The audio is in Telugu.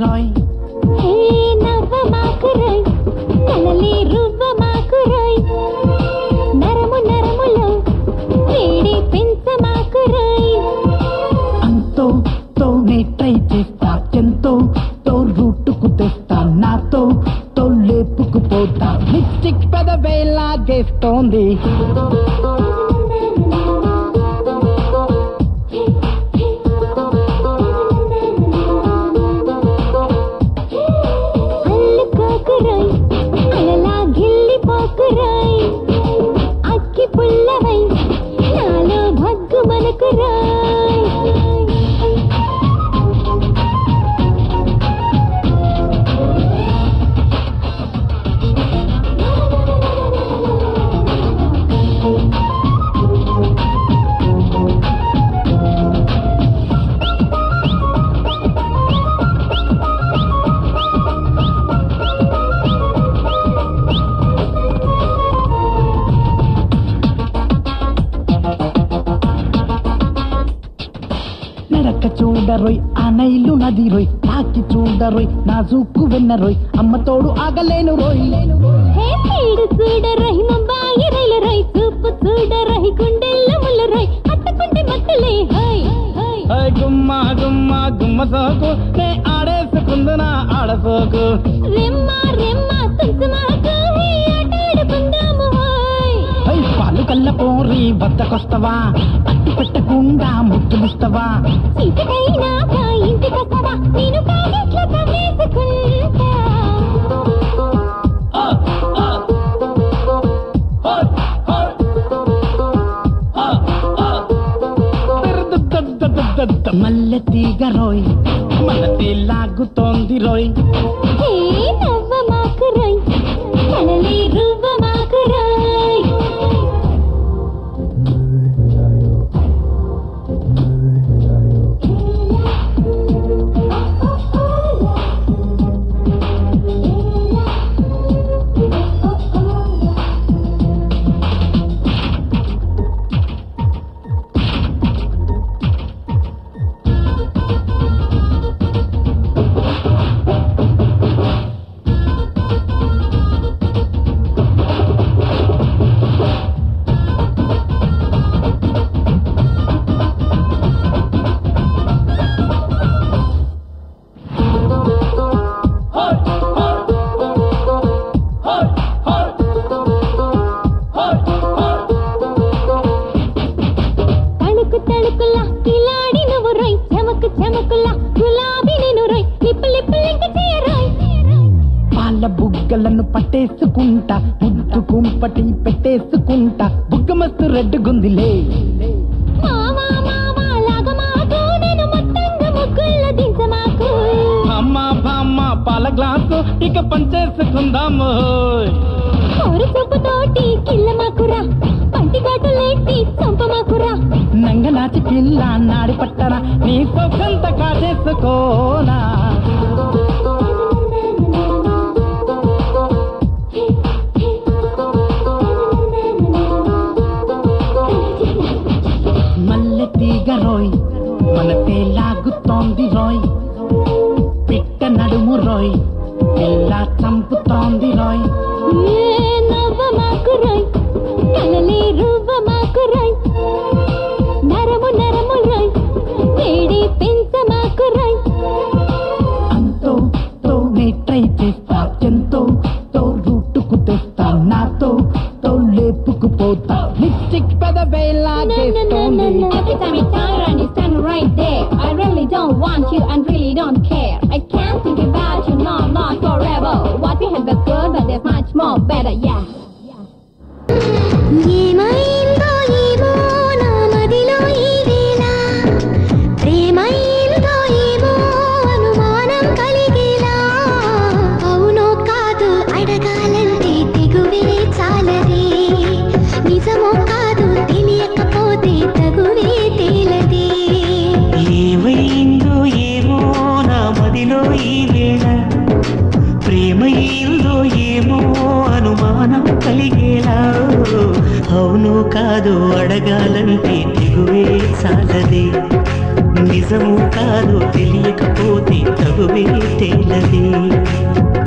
రోయ్ హే నవ్వ మాకురై నలలి రువ్వ మాకురై నరము నరములో వేడి పెంచ మాకురై అంతో తోనే ట్రై చేస్తా ఎంతో తో రూటుకు తెస్తా నాతో తో లేపుకు పోతా లిప్స్టిక్ పెదవేలా గేస్తోంది అల్లుకోకురై అలలా గిల్లిపోకురై అక్కి పుల్లవై నాలో భగ్గు మనకురాయ్ నడక చూడరోయ్ ఆ నైలు నది రోయ్ తాకి చూడరోయ్ నా జూకు వెన్నరోయ్ అమ్మ తోడు ఆగలేను రోయ్ హే పీడు చూడరై ముంబాయి రైలు రై చూపు చూడరై గుండెల్ల ముల్లరై అత్తకుంటే మత్తలే హై హై హై గుమ్మ గుమ్మ గుమ్మ సోకు నే ఆడేసుకుందునా ఆడసోకు రెమ్మ రెమ్మ తుంచుమాకు హే ఆటాడుకుందాము హై హై పాలు కల్ల పోరి వద్దకొస్తవా అట్టి పెట్టకుండా ముద్దులిస్తవా చీకటైనా నా ఇంటికొస్తావా నేను కాగిట్లో కమ్మేసుకుంటా మల్లె తీగ రోయ్ మల్లె లాగుతోంది రోయ్ హే నవ్వ మాకు రై కలలి రువ్వ మాకు రై తణుకు తణుకులా కిలాడి నువ్వు రై చెమకు చెమకులా గులాబీ నేను రై లిప్పు లిప్పు లింక చేయరాయ్ పాల బుగ్గలను పట్టేసుకుంటా ముద్దు కుంపటి పెట్టేసుకుంటా బుగ్గ మస్తు రెడ్ గుందిలే మామా మామా లాగ మాకు నేను మొత్తంగా ముగ్గుల్లో దించమాకు అమ్మ బామ్మ పాల గ్లాసు ఇక పంచేసుకుందాము కోరు చూపుతోటి కిల్ల మాకురా పంటి గాటలేటి చంప మాకురా నంగ నాచి పిల్ల నాడి పట్టన నీ సొంత కాచేసుకోనా మల్లె తీగ రోయ్ మనసే లాగుతోంది రోయ్ పిట్ట నడుము రోయ్ పిల్ల చంపుతోంది రోయ్ ఏ నవ్వ మాకురాయ్ కలలే రువ్వ మాకురాయ్ నరము నరము రాయ్ వేడి పెంచ మాకురాయ్ అంతో తోనే ట్రై చేస్తా ఎంతో తో రూటుకు తెస్తా నాతో తో లేపుకు పోతా లిప్స్టిక్ పెదవేలా చేస్తోంది Every time you turn around, you stand right there. I really don't want you and really don't care. I can't think about you, no, not forever. What we had was good, but there's much more better, yeah. ఏమైందో ఏమో నా మదిలో ఈ వేళ ప్రేమైందో ఏమో అనుమానం కలిగేలా అవునో కాదు అడగాలంటే తెగువే చాలదే నిజమో కాదు తెలియకపోతే తగువే తేలదే ఏమైందో ఏమో నా మదిలో ఈ వేళ ప్రేమైందో ఏమో అనుమానం కలిగేలా అవును కాదు అడగాలంటే తెగువే సాలదే నిజము కాదు తెలియకపోతే తగువే తేలదే